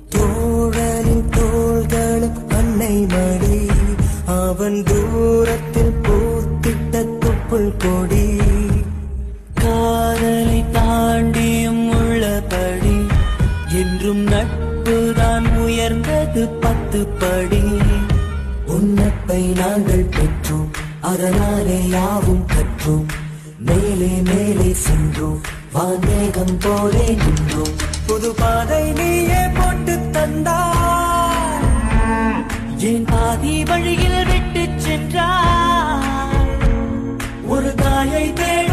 தோழனின் தோள்களும் அன்னை மடி அவன் தூரத்தில் பூத்திட்ட துப்புள் கொடி காதலை தாண்டியும் உள்ளபடி என்றும் நட்புதான் உயர்ந்தது பத்து படி உன்னப்பை நாங்கள் பெற்றோம் அதனாலே யாவும் கற்றோம் மேலே மேலே சென்றோம் வான்மேகம் போலே நின்றோம் புது பாதை நீயே போட்டு தந்தாய் என் பாதி வழியில் விட்டு சென்றாய் ஒரு தாயை தேடி